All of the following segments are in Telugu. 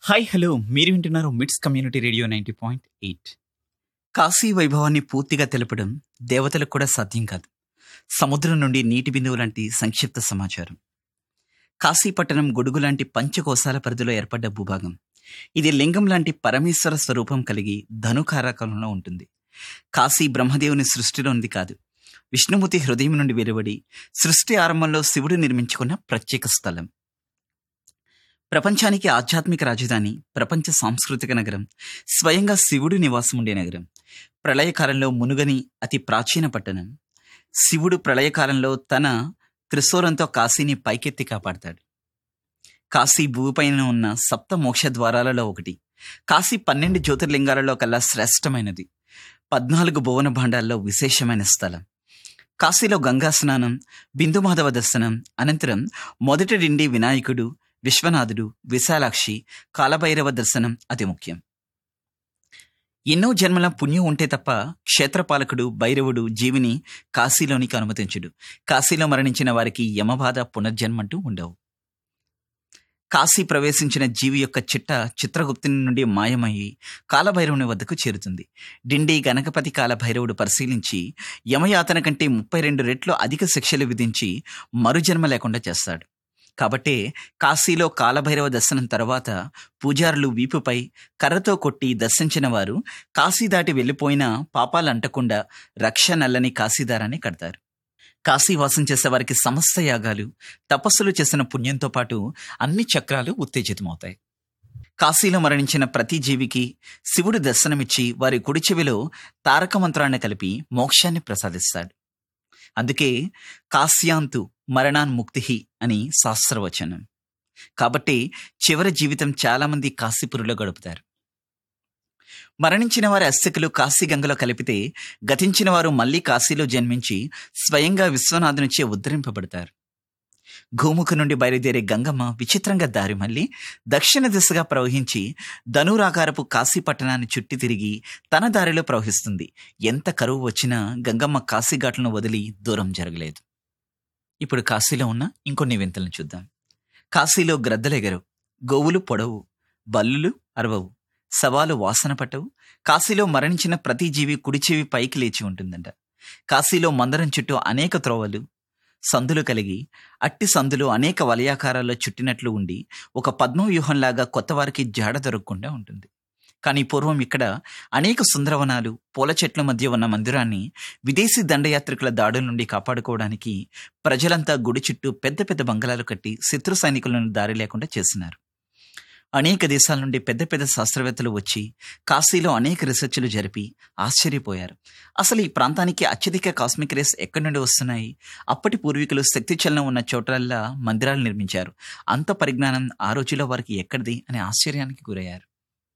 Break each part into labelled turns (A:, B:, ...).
A: హాయ్ హలో మీరు వింటున్నారు MITS community radio ninety point eight Kashi వైభవాన్ని పూర్తిగా తెలపడం దేవతలకు కూడా సాధ్యం కాదు సముద్రం నుండి నీటి బిందువు లాంటి సంక్షిప్త సమాచారం కాశీ పట్టణం గొడుగు లాంటి పంచకోశాల పరిధిలో ఏర్పడ్డ భూభాగం ఇది లింగం లాంటి పరమేశ్వర స్వరూపం కలిగి ధనుకారకంలో ఉంటుంది కాశీ బ్రహ్మదేవుని సృష్టిలోనిది కాదు విష్ణుమూర్తి హృదయం నుండి వెలువడి సృష్టి ఆరంభంలో శివుడు నిర్మించుకున్న ప్రత్యేక స్థలం ప్రపంచానికి ఆధ్యాత్మిక రాజధాని ప్రపంచ సాంస్కృతిక నగరం స్వయంగా శివుడు నివాసం ఉండే నగరం ప్రళయకాలంలో మునుగని అతి ప్రాచీన పట్టణం శివుడు ప్రళయకాలంలో తన త్రిశూలంతో కాశీని పైకెత్తి కాపాడతాడు కాశీ భూమిపైన ఉన్న సప్త మోక్ష ద్వారాలలో ఒకటి కాశీ పన్నెండు జ్యోతిర్లింగాలలో కల్లా శ్రేష్టమైనది పద్నాలుగు భువన భాండాల్లో విశేషమైన స్థలం కాశీలో గంగా స్నానం బిందుమాధవ దర్శనం అనంతరం మొదటి డిండి వినాయకుడు విశ్వనాథుడు విశాలాక్షి కాలభైరవ దర్శనం అతి ముఖ్యం ఎన్నో జన్మల పుణ్యం ఉంటే తప్ప క్షేత్రపాలకుడు భైరవుడు జీవిని కాశీలోనికి అనుమతించుడు కాశీలో మరణించిన వారికి యమబాధ పునర్జన్మంటూ ఉండవు కాశీ ప్రవేశించిన జీవి యొక్క చిట్ట చిత్రగుప్తుని నుండి మాయమయ్యి కాలభైరవుని వద్దకు చేరుతుంది డిండి గణపతి కాలభైరవుడు పరిశీలించి యమయాతన కంటే ముప్పై రెండు రెట్లు అధిక శిక్షలు విధించి మరుజన్మ లేకుండా చేస్తాడు కాబట్టే కాశీలో కాలభైరవ దర్శనం తర్వాత పూజారులు వీపుపై కర్రతో కొట్టి దర్శించిన వారు కాశీ దాటి వెళ్ళిపోయినా పాపాలు అంటకుండా రక్ష నల్లని కాశీదారాన్ని కడతారు కాశీ వాసం చేసే వారికి సమస్త యాగాలు తపస్సులు చేసిన పుణ్యంతో పాటు అన్ని చక్రాలు ఉత్తేజితమవుతాయి కాశీలో మరణించిన ప్రతి జీవికి శివుడు దర్శనమిచ్చి వారి కుడి చెవిలో తారక మంత్రాన్ని కలిపి మోక్షాన్ని ప్రసాదిస్తాడు అందుకే కాశ్యాంతు మరణాన్ముక్తి అని శాస్త్రవచనం కాబట్టి చివరి జీవితం చాలామంది కాశీపురిలో గడుపుతారు మరణించిన వారి అస్థికులు కాశీ గంగలో కలిపితే గతించిన వారు మళ్ళీ కాశీలో జన్మించి స్వయంగా విశ్వనాథునిచే ఉద్ధరింపబడతారు గోముఖ నుండి బయలుదేరే గంగమ్మ విచిత్రంగా దారి మళ్ళీ దక్షిణ దిశగా ప్రవహించి ధనురాకారపు కాశీ పట్టణాన్ని చుట్టి తిరిగి తన దారిలో ప్రవహిస్తుంది ఎంత కరువు వచ్చినా గంగమ్మ కాశీఘాట్లను వదిలి దూరం జరగలేదు ఇప్పుడు కాశీలో ఉన్న ఇంకొన్ని వింతలను చూద్దాం కాశీలో గ్రద్దలెగరు గోవులు పొడవు బల్లులు అరవవు సవాలు వాసన పట్టవు కాశీలో మరణించిన ప్రతి జీవి కుడిచెవి పైకి లేచి ఉంటుందంట కాశీలో మందరం చుట్టూ అనేక త్రోవలు సందులు కలిగి అట్టి సందులు అనేక వలయాకారాల్లో చుట్టినట్లు ఉండి ఒక పద్మవ్యూహంలాగా కొత్తవారికి జాడ దొరకకుండా ఉంటుంది కానీ పూర్వం ఇక్కడ అనేక సుందరవనాలు పూల చెట్ల మధ్య ఉన్న మందిరాన్ని విదేశీ దండయాత్రికుల దాడుల నుండి కాపాడుకోవడానికి ప్రజలంతా గుడి చుట్టూ పెద్ద పెద్ద బంగళాలు కట్టి శత్రు సైనికులను దారి లేకుండా చేసినారు అనేక దేశాల నుండి పెద్ద పెద్ద శాస్త్రవేత్తలు వచ్చి కాశీలో అనేక రీసెర్చ్లు జరిపి ఆశ్చర్యపోయారు అసలు ఈ ప్రాంతానికి అత్యధిక కాస్మిక్ రేస్ ఎక్కడి నుండి వస్తున్నాయి అప్పటి పూర్వీకులు శక్తి చలనం ఉన్న చోట్లల్లా మందిరాలు నిర్మించారు అంత పరిజ్ఞానం ఆ రోజుల్లో వారికి ఎక్కడిది అనే ఆశ్చర్యానికి గురయ్యారు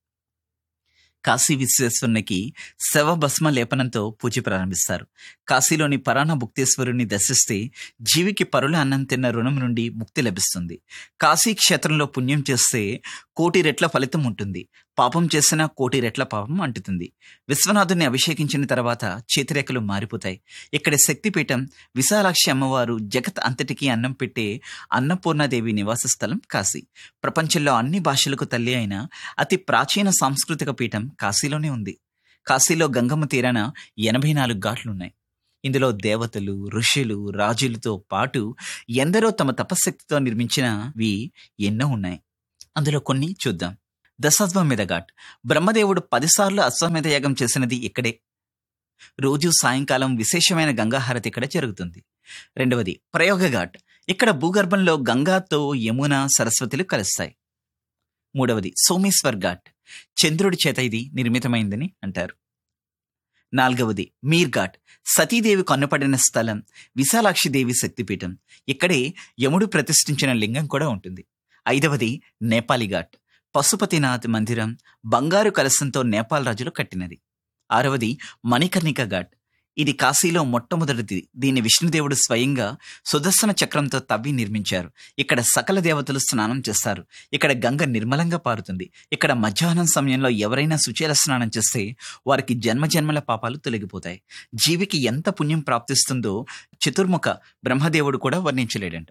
A: కాశీ విశ్వేశ్వరునికి శవ భస్మ లేపనంతో పూజ ప్రారంభిస్తారు కాశీలోని పరాణ భుక్తేశ్వరుని దర్శిస్తే జీవికి పరుల అన్నం తిన్న రుణం నుండి ముక్తి లభిస్తుంది కాశీ క్షేత్రంలో పుణ్యం చేస్తే కోటి రెట్ల ఫలితం ఉంటుంది పాపం చేసిన కోటి రెట్ల పాపం అంటుతుంది విశ్వనాథుని అభిషేకించిన తర్వాత చేతిరేఖలు మారిపోతాయి ఇక్కడ శక్తిపీఠం విశాలాక్షి అమ్మవారు జగత్ అంతటికీ అన్నం పెట్టే అన్నపూర్ణాదేవి నివాస స్థలం కాశీ ప్రపంచంలో అన్ని భాషలకు తల్లి అయిన అతి ప్రాచీన సాంస్కృతిక పీఠం కాశీలోనే ఉంది కాశీలో గంగమ్మ తీరాన ఎనభై నాలుగు ఘాట్లున్నాయి ఇందులో దేవతలు ఋషులు రాజులతో పాటు ఎందరో తమ తపశక్తితో నిర్మించినవి ఎన్నో ఉన్నాయి అందులో కొన్ని చూద్దాం దశాశ్వమేధ ఘాట్ బ్రహ్మదేవుడు పదిసార్లు అశ్వమేధ యాగం చేసినది ఇక్కడే రోజు సాయంకాలం విశేషమైన గంగాహారతి ఇక్కడ జరుగుతుంది రెండవది ప్రయోగ ఘాట్ ఇక్కడ భూగర్భంలో గంగాతో యమున సరస్వతులు కలుస్తాయి మూడవది సోమేశ్వర్ ఘాట్ చంద్రుడి చేత ఇది నిర్మితమైందని అంటారు నాలుగవది మీర్ ఘాట్ సతీదేవి కన్నుపడిన స్థలం విశాలాక్షి దేవి శక్తిపీఠం ఇక్కడే యముడు ప్రతిష్ఠించిన లింగం కూడా ఉంటుంది ఐదవది నేపాలి ఘాట్ పశుపతినాథ్ మందిరం బంగారు కలశంతో నేపాల్ రాజులు కట్టినది ఆరవది మణికర్ణిక ఘాట్ ఇది కాశీలో మొట్టమొదటిది దీన్ని విష్ణుదేవుడు స్వయంగా సుదర్శన చక్రంతో తవ్వి నిర్మించారు ఇక్కడ సకల దేవతలు స్నానం చేస్తారు ఇక్కడ గంగ నిర్మలంగా పారుతుంది ఇక్కడ మధ్యాహ్నం సమయంలో ఎవరైనా సుచేల స్నానం చేస్తే వారికి జన్మజన్మల పాపాలు తొలగిపోతాయి జీవికి ఎంత పుణ్యం ప్రాప్తిస్తుందో చతుర్ముఖ బ్రహ్మదేవుడు కూడా వర్ణించలేడంట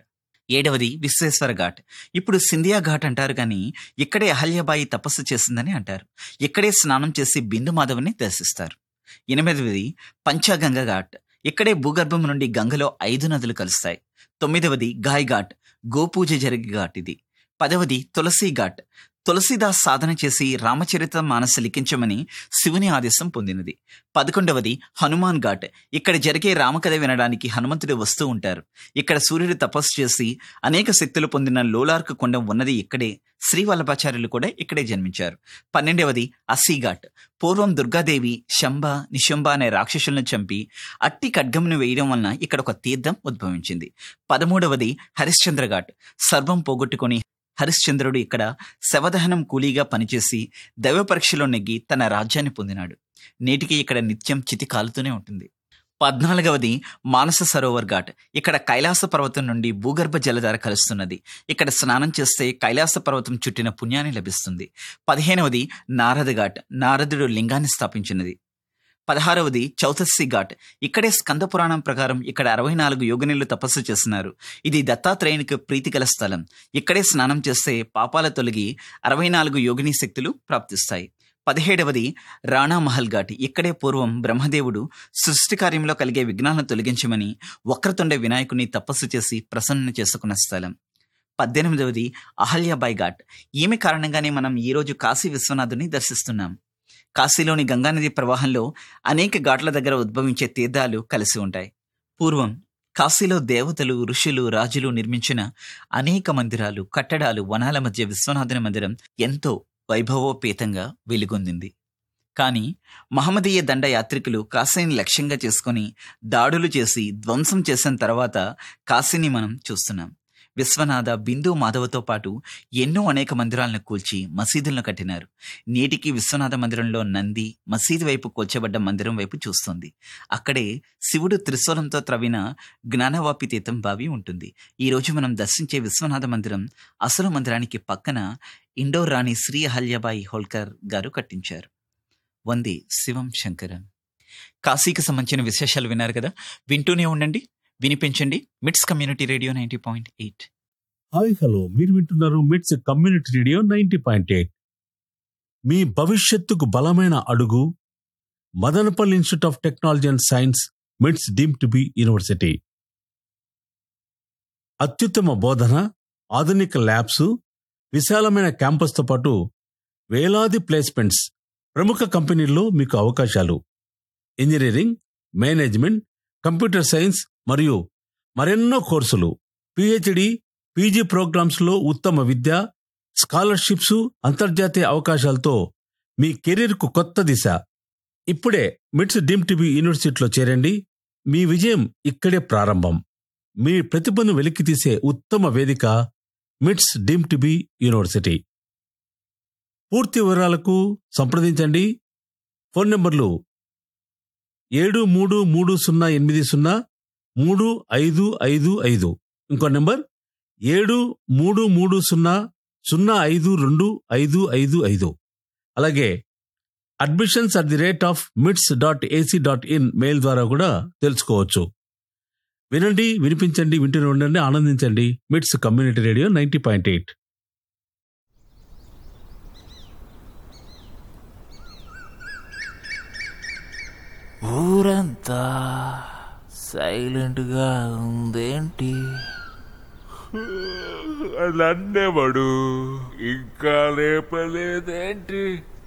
A: ఏడవది విశ్వేశ్వర ఘాట్ ఇప్పుడు సింధియా ఘాట్ అంటారు కానీ ఇక్కడే అహల్యబాయి తపస్సు చేసిందని అంటారు ఇక్కడే స్నానం చేసి బిందు మాధవుని దర్శిస్తారు ఎనిమిదవది పంచగంగ ఘాట్ ఇక్కడే భూగర్భం నుండి గంగలో ఐదు నదులు కలుస్తాయి తొమ్మిదవది గాయ్ ఘాట్ గోపూజ జరిగే ఘాట్ ఇది పదవది తులసి ఘాట్ తులసిదాస్ సాధన చేసి రామచరిత మానస లిఖించమని శివుని ఆదేశం పొందినది పదకొండవది హనుమాన్ ఘాట్ ఇక్కడ జరిగే రామకథ వినడానికి హనుమంతుడు వస్తూ ఉంటారు ఇక్కడ సూర్యుడు తపస్సు చేసి అనేక శక్తులు పొందిన లోలార్క్ కొండ ఉన్నది ఇక్కడే శ్రీ వల్లభాచార్యులు కూడా ఇక్కడే జన్మించారు పన్నెండవది అస్సీఘాట్ పూర్వం దుర్గాదేవి శంభ నిశంభ అనే రాక్షసులను చంపి అట్టి ఖడ్గమును వేయడం వలన ఇక్కడ ఒక తీర్థం ఉద్భవించింది పదమూడవది హరిశ్చంద్ర ఘాట్ సర్వం పోగొట్టుకొని హరిశ్చంద్రుడు ఇక్కడ శవదహనం కూలీగా పనిచేసి దైవ పరీక్షలో నెగ్గి తన రాజ్యాన్ని పొందినాడు నేటికి ఇక్కడ నిత్యం చితి కాలుతూనే ఉంటుంది పద్నాలుగవది మానస సరోవర్ ఘాట్ ఇక్కడ కైలాస పర్వతం నుండి భూగర్భ జలధార కలుస్తున్నది ఇక్కడ స్నానం చేస్తే కైలాస పర్వతం చుట్టిన పుణ్యాన్ని లభిస్తుంది పదిహేనవది నారద ఘాట్ నారదుడు లింగాన్ని స్థాపించినది పదహారవది చౌతస్సి ఘాట్ ఇక్కడే స్కంద పురాణం ప్రకారం ఇక్కడ అరవై నాలుగు యోగినులు తపస్సు చేస్తున్నారు ఇది దత్తాత్రేయునికి ప్రీతిగల స్థలం ఇక్కడే స్నానం చేస్తే పాపాల తొలగి అరవై నాలుగు యోగిని శక్తులు ప్రాప్తిస్తాయి పదిహేడవది రాణా మహల్ ఘాట్ ఇక్కడే పూర్వం బ్రహ్మదేవుడు సృష్టి కార్యంలో కలిగే విఘ్నాలను తొలగించమని వక్రతుండ వినాయకుని తపస్సు చేసి ప్రసన్న చేసుకున్న స్థలం పద్దెనిమిదవది అహల్యాబాయ్ ఘాట్ ఈమె కారణంగానే మనం ఈరోజు కాశీ విశ్వనాథుని దర్శిస్తున్నాం కాశీలోని గంగానది ప్రవాహంలో అనేక ఘాట్ల దగ్గర ఉద్భవించే తీర్థాలు కలిసి ఉంటాయి పూర్వం కాశీలో దేవతలు ఋషులు రాజులు నిర్మించిన అనేక మందిరాలు కట్టడాలు వనాల మధ్య విశ్వనాథుని మందిరం ఎంతో వైభవోపేతంగా వెలుగొందింది కానీ మహమ్మదీయ దండ యాత్రికులు కాశీని లక్ష్యంగా చేసుకొని దాడులు చేసి ధ్వంసం చేసిన తర్వాత కాశీని మనం చూస్తున్నాం విశ్వనాథ బిందు మాధవతో పాటు ఎన్నో అనేక మందిరాలను కూల్చి మసీదులను కట్టినారు నేటికి విశ్వనాథ మందిరంలో నంది మసీదు వైపు కూల్చబడ్డ మందిరం వైపు చూస్తుంది అక్కడే శివుడు త్రిశూలంతో త్రవ్విన జ్ఞానవాపి తీర్థం బావి ఉంటుంది ఈ రోజు మనం దర్శించే విశ్వనాథ మందిరం అసలు మందిరానికి పక్కన ఇండోర్ రాణి శ్రీ అహల్యబాయి హోల్కర్ గారు కట్టించారు వంది శివం శంకరం కాశీకి సంబంధించిన విశేషాలు విన్నారు కదా వింటూనే ఉండండి వినిపించండి MITS community radio ninety point eight
B: hi hello మీరు వింటున్నారు MITS community radio ninety point eight మీ భవిష్యత్తుకు బలమైన అడుగు Madanapalle institute of technology and science MITS deem to be university అత్యుత్తమ బోధన ఆధునిక ల్యాబ్స్ విశాలమైన క్యాంపస్తో పాటు వేలాది ప్లేస్మెంట్స్ ప్రముఖ కంపెనీల్లో మీకు అవకాశాలు ఇంజనీరింగ్ మేనేజ్మెంట్ కంప్యూటర్ సైన్స్ మరియు మరెన్నో కోర్సులు పిహెచ్డి పీజీ ప్రోగ్రామ్స్లో ఉత్తమ విద్య స్కాలర్షిప్స్ అంతర్జాతీయ అవకాశాలతో మీ కెరీర్కు కొత్త దిశ ఇప్పుడే మిట్స్ డీమ్ టీబీ యూనివర్సిటీలో చేరండి మీ విజయం ఇక్కడే ప్రారంభం మీ ప్రతిభను వెలికితీసే ఉత్తమ వేదిక మిట్స్ డీమ్ టీబీ యూనివర్సిటీ పూర్తి వివరాలకు సంప్రదించండి ఫోన్ నంబర్లు ఏడు మూడు మూడు సున్నా ఎనిమిది సున్నా మూడు ఐదు ఐదు ఐదు ఇంకో నెంబర్ ఏడు మూడు మూడు సున్నా సున్నా ఐదు రెండు ఐదు ఐదు ఐదు అలాగే admissions at the rate of MITS dot AC dot in mail ద్వారా కూడా తెలుసుకోవచ్చు వినండి వినిపించండి వింటూనే ఉండండి ఆనందించండి MITS community radio ninety point eight
C: ఊరంతా సైలెంట్గా ఉందేంటి
D: నన్నేవాడు ఇంకా లేపలేదేంటి